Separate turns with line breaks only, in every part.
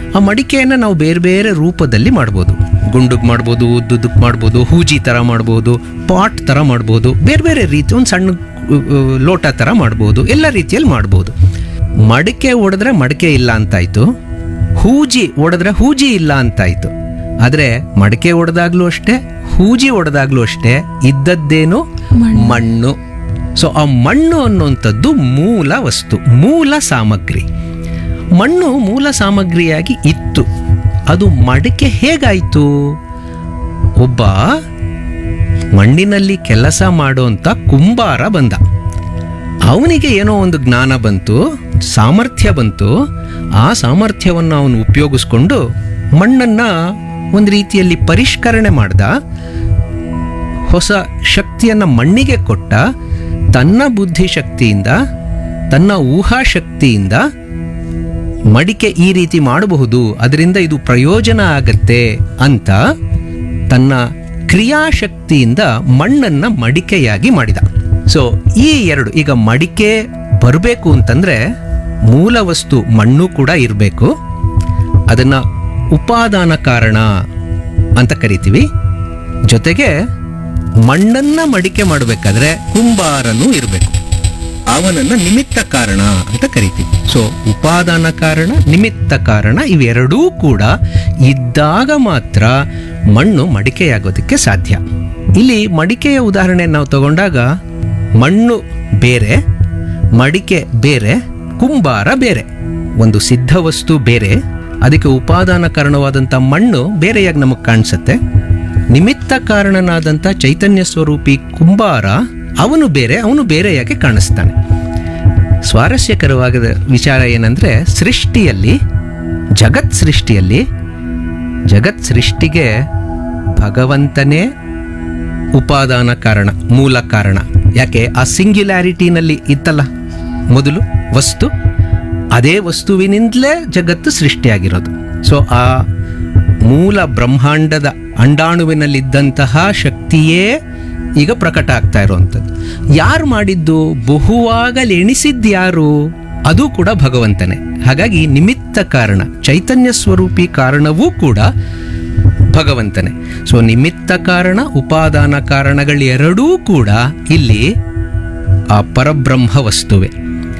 ಆ ಮಡಿಕೆಯನ್ನು ನಾವು ಬೇರೆ ಬೇರೆ ರೂಪದಲ್ಲಿ ಮಾಡ್ಬೋದು ಗುಂಡುಗ್ ಮಾಡ್ಬೋದು ಉದ್ದುದಕ್ ಮಾಡ್ಬೋದು ಹೂಜಿ ಥರ ಮಾಡ್ಬೋದು ಪಾಟ್ ಥರ ಮಾಡ್ಬೋದು ಬೇರೆ ಬೇರೆ ರೀತಿ ಒಂದು ಸಣ್ಣ ಉ, ಉ, ಲೋಟ ಥರ ಮಾಡ್ಬೋದು ಎಲ್ಲ ರೀತಿಯಲ್ಲಿ ಮಾಡ್ಬೋದು ಮಡಿಕೆ ಹೊಡೆದ್ರೆ ಮಡಿಕೆ ಇಲ್ಲ ಅಂತಾಯ್ತು ಹೂಜಿ ಹೊಡೆದ್ರೆ ಹೂಜಿ ಇಲ್ಲ ಅಂತಾಯ್ತು ಆದರೆ ಮಡಿಕೆ ಹೊಡೆದಾಗ್ಲೂ ಅಷ್ಟೇ ಹೂಜಿ ಹೊಡೆದಾಗ್ಲೂ ಅಷ್ಟೇ ಇದ್ದದ್ದೇನು ಮಣ್ಣು ಸೊ ಆ ಮಣ್ಣು ಅನ್ನುವಂಥದ್ದು ಮೂಲ ವಸ್ತು ಮೂಲ ಸಾಮಗ್ರಿ ಮಣ್ಣು ಮೂಲ ಸಾಮಗ್ರಿಯಾಗಿ ಇತ್ತು ಅದು ಮಡಿಕೆ ಹೇಗಾಯಿತು ಒಬ್ಬ ಮಣ್ಣಿನಲ್ಲಿ ಕೆಲಸ ಮಾಡುವಂಥ ಕುಂಬಾರ ಬಂದ ಅವನಿಗೆ ಏನೋ ಒಂದು ಜ್ಞಾನ ಬಂತು ಸಾಮರ್ಥ್ಯ ಬಂತು ಆ ಸಾಮರ್ಥ್ಯವನ್ನು ಅವನು ಉಪಯೋಗಿಸ್ಕೊಂಡು ಮಣ್ಣನ್ನು ಒಂದು ರೀತಿಯಲ್ಲಿ ಪರಿಷ್ಕರಣೆ ಮಾಡ್ದ ಹೊಸ ಶಕ್ತಿಯನ್ನು ಮಣ್ಣಿಗೆ ಕೊಟ್ಟ ತನ್ನ ಬುದ್ಧಿಶಕ್ತಿಯಿಂದ ತನ್ನ ಊಹಾಶಕ್ತಿಯಿಂದ ಮಡಿಕೆ ಈ ರೀತಿ ಮಾಡಬಹುದು ಅದರಿಂದ ಇದು ಪ್ರಯೋಜನ ಆಗತ್ತೆ ಅಂತ ತನ್ನ ಕ್ರಿಯಾಶಕ್ತಿಯಿಂದ ಮಣ್ಣನ್ನ ಮಡಿಕೆಯಾಗಿ ಮಾಡಿದ ಸೊ ಈ ಎರಡು ಈಗ ಮಡಿಕೆ ಬರಬೇಕು ಅಂತಂದ್ರೆ ಮೂಲ ವಸ್ತು ಮಣ್ಣು ಕೂಡ ಇರಬೇಕು ಅದನ್ನ ಉಪಾದಾನ ಕಾರಣ ಅಂತ ಕರಿತೀವಿ ಜೊತೆಗೆ ಮಣ್ಣನ್ನ ಮಡಿಕೆ ಮಾಡಬೇಕಾದ್ರೆ ಕುಂಬಾರನೂ ಇರಬೇಕು ಅವನನ್ನ ನಿಮಿತ್ತ ಕಾರಣ ಅಂತ ಕರಿತೀವಿ ಸೊ ಉಪಾದಾನ ಕಾರಣ ನಿಮಿತ್ತ ಕಾರಣ ಇವೆರಡೂ ಕೂಡ ಇದ್ದಾಗ ಮಾತ್ರ ಮಣ್ಣು ಮಡಿಕೆಯಾಗೋದಕ್ಕೆ ಸಾಧ್ಯ ಇಲ್ಲಿ ಮಡಿಕೆಯ ಉದಾಹರಣೆ ನಾವು ತಗೊಂಡಾಗ ಮಣ್ಣು ಬೇರೆ ಮಡಿಕೆ ಬೇರೆ ಕುಂಬಾರ ಬೇರೆ ಒಂದು ಸಿದ್ಧ ವಸ್ತು ಬೇರೆ ಅದಕ್ಕೆ ಉಪಾದಾನ ಕಾರಣವಾದಂಥ ಮಣ್ಣು ಬೇರೆಯಾಗಿ ನಮಗೆ ಕಾಣಿಸುತ್ತೆ ನಿಮಿತ್ತ ಕಾರಣನಾದಂಥ ಚೈತನ್ಯ ಸ್ವರೂಪಿ ಕುಂಬಾರ ಅವನು ಬೇರೆ ಅವನು ಬೇರೆಯಾಗಿ ಕಾಣಿಸ್ತಾನೆ ಸ್ವಾರಸ್ಯಕರವಾದ ವಿಚಾರ ಏನಂದ್ರೆ ಸೃಷ್ಟಿಯಲ್ಲಿ ಜಗತ್ ಸೃಷ್ಟಿಯಲ್ಲಿ ಜಗತ್ ಸೃಷ್ಟಿಗೆ ಭಗವಂತನೇ ಉಪಾದಾನ ಕಾರಣ ಮೂಲ ಕಾರಣ ಯಾಕೆ ಆ ಸಿಂಗ್ಯುಲಾರಿಟಿನಲ್ಲಿ ಇತ್ತಲ್ಲ ಮೊದಲು ವಸ್ತು ಅದೇ ವಸ್ತುವಿನಿಂದಲೇ ಜಗತ್ತು ಸೃಷ್ಟಿಯಾಗಿರೋದು ಸೊ ಆ ಮೂಲ ಬ್ರಹ್ಮಾಂಡದ ಅಂಡಾಣುವಿನಲ್ಲಿದ್ದಂತಹ ಶಕ್ತಿಯೇ ಈಗ ಪ್ರಕಟ ಆಗ್ತಾ ಇರುವಂಥದ್ದು ಯಾರು ಮಾಡಿದ್ದು ಬಹುವಾಗಲಿ ಎಣಿಸಿದ್ಯಾರು ಅದು ಕೂಡ ಭಗವಂತನೇ ಹಾಗಾಗಿ ನಿಮಿತ್ತ ಕಾರಣ ಚೈತನ್ಯ ಸ್ವರೂಪಿ ಕಾರಣವೂ ಕೂಡ ಭಗವಂತನೇ ಸೊ ನಿಮಿತ್ತ ಕಾರಣ ಉಪಾದಾನ ಕಾರಣಗಳೆರಡೂ ಕೂಡ ಇಲ್ಲಿ ಆ ಪರಬ್ರಹ್ಮ ವಸ್ತುವೆ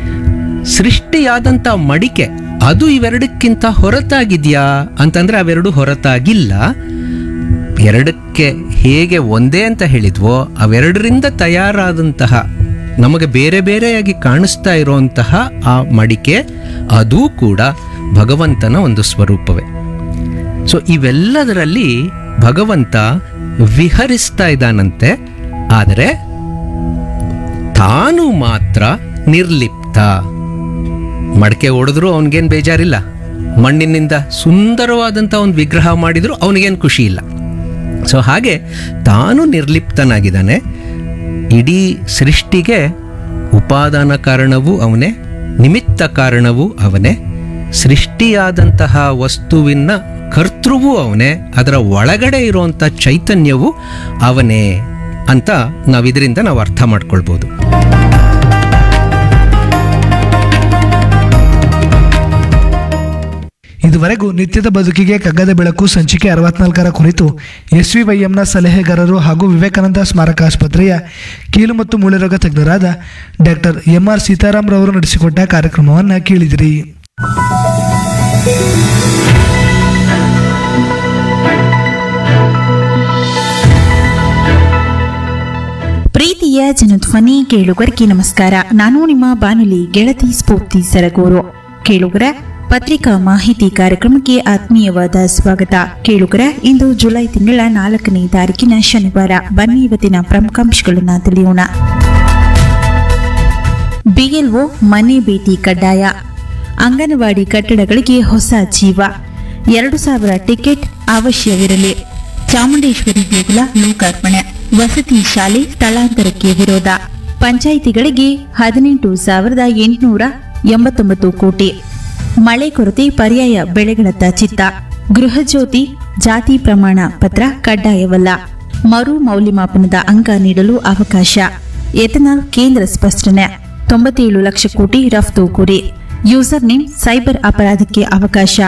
ಸೃಷ್ಟಿಯಾದಂಥ ಮಡಿಕೆ ಅದು ಇವೆರಡಕ್ಕಿಂತ ಹೊರತಾಗಿದೆಯಾ ಅಂತಂದ್ರೆ ಅವೆರಡು ಹೊರತಾಗಿಲ್ಲ ಎರಡಕ್ಕೆ ಹೇಗೆ ಒಂದೇ ಅಂತ ಹೇಳಿದ್ವೋ ಅವೆರಡರಿಂದ ತಯಾರಾದಂತಹ ನಮಗೆ ಬೇರೆ ಬೇರೆಯಾಗಿ ಕಾಣಿಸ್ತಾ ಇರುವಂತಹ ಆ ಮಡಿಕೆ ಅದೂ ಕೂಡ ಭಗವಂತನ ಒಂದು ಸ್ವರೂಪವೇ ಸೊ ಇವೆಲ್ಲದರಲ್ಲಿ ಭಗವಂತ ವಿಹರಿಸ್ತಾ ಇದ್ದಾನಂತೆ ಆದರೆ ತಾನು ಮಾತ್ರ ನಿರ್ಲಿಪ್ತ ಮಡಕೆ ಹೊಡೆದ್ರು ಅವನಿಗೇನು ಬೇಜಾರಿಲ್ಲ ಮಣ್ಣಿನಿಂದ ಸುಂದರವಾದಂಥ ಒಂದು ವಿಗ್ರಹ ಮಾಡಿದ್ರು ಅವನಿಗೇನು ಖುಷಿ ಇಲ್ಲ ಸೊ ಹಾಗೆ ತಾನು ನಿರ್ಲಿಪ್ತನಾಗಿದ್ದಾನೆ ಇಡೀ ಸೃಷ್ಟಿಗೆ ಉಪಾದಾನ ಕಾರಣವೂ ಅವನೇ ನಿಮಿತ್ತ ಕಾರಣವೂ ಅವನೇ ಸೃಷ್ಟಿಯಾದಂತಹ ವಸ್ತುವಿನ ಕರ್ತೃವೂ ಅವನೇ ಅದರ ಒಳಗಡೆ ಇರುವಂಥ ಚೈತನ್ಯವೂ ಅವನೇ ಅಂತ ನಾವು ಇದರಿಂದ ನಾವು ಅರ್ಥ ಮಾಡ್ಕೊಳ್ಬೋದು
ಇದುವರೆಗೂ ನಿತ್ಯದ ಬದುಕಿಗೆ ಕಗ್ಗದ ಬೆಳಕು ಸಂಚಿಕೆ ಅರವತ್ನಾಲ್ಕರ ಕುರಿತು ಎಸ್ ವಿ ವೈಎಂನ ಸಲಹೆಗಾರರು ಹಾಗೂ ವಿವೇಕಾನಂದ ಸ್ಮಾರಕ ಆಸ್ಪತ್ರೆಯ ಕೀಲು ಮತ್ತು ಮೂಳೆರೋಗ ತಜ್ಞರಾದ ಡಾಕ್ಟರ್ ಎಂ ಆರ್ ಸೀತಾರಾಮ್ ರವರು ನಡೆಸಿಕೊಟ್ಟ ಕಾರ್ಯಕ್ರಮವನ್ನು ಕೇಳಿದಿರಿ
ಪ್ರೀತಿಯ ಜನಧ್ವನಿ ಕೇಳುಗರಿಗೆ ನಮಸ್ಕಾರ ನಾನು ನಿಮ್ಮ ಬಾನುಲಿ ಗೆಳತಿ ಸ್ಫೂರ್ತಿ ಸರಗೂರು ಕೇಳುಗರ ಪತ್ರಿಕಾ ಮಾಹಿತಿ ಕಾರ್ಯಕ್ರಮಕ್ಕೆ ಆತ್ಮೀಯವಾದ ಸ್ವಾಗತ ಕೇಳುಗರ ಇಂದು ಜುಲೈ ತಿಂಗಳ ನಾಲ್ಕನೇ ತಾರೀಕಿನ ಶನಿವಾರ ಬನ್ನಿ ಇವತ್ತಿನ ಪ್ರಮುಖಾಂಶಗಳನ್ನು ತಿಳಿಯೋಣ ಬಿಎಲ್ಒ ಮನೆ ಭೇಟಿ ಕಡ್ಡಾಯ ಅಂಗನವಾಡಿ ಕಟ್ಟಡಗಳಿಗೆ ಹೊಸ ಜೀವ ಎರಡು ಸಾವಿರ ಟಿಕೆಟ್ ಅವಶ್ಯವಿರಲಿ ಚಾಮುಂಡೇಶ್ವರಿ ದೇಗುಲ ಲೋಕಾರ್ಪಣೆ ವಸತಿ ಶಾಲೆ ಸ್ಥಳಾಂತರಕ್ಕೆ ವಿರೋಧ ಪಂಚಾಯಿತಿಗಳಿಗೆ ಹದಿನೆಂಟು ಸಾವಿರದ ಎಂಟುನೂರ ಎಂಬತ್ತೊಂಬತ್ತು ಕೋಟಿ ಮಳೆ ಕೊರತೆ ಪರ್ಯಾಯ ಬೆಳೆಗಳತ್ತ ಚಿತ್ತ ಗೃಹಜ್ಯೋತಿ ಜಾತಿ ಪ್ರಮಾಣ ಪತ್ರ ಕಡ್ಡಾಯವಲ್ಲ ಮರು ಮೌಲ್ಯಮಾಪನದ ಅಂಕ ನೀಡಲು ಅವಕಾಶ ಎಥನಾಲ್ ಕೇಂದ್ರ ಸ್ಪಷ್ಟನೆ ತೊಂಬತ್ತೇಳು ಲಕ್ಷ ಕೋಟಿ ರಫ್ತು ಗುರಿ ಯೂಸರ್ ನೇಮ್ ಸೈಬರ್ ಅಪರಾಧಕ್ಕೆ ಅವಕಾಶ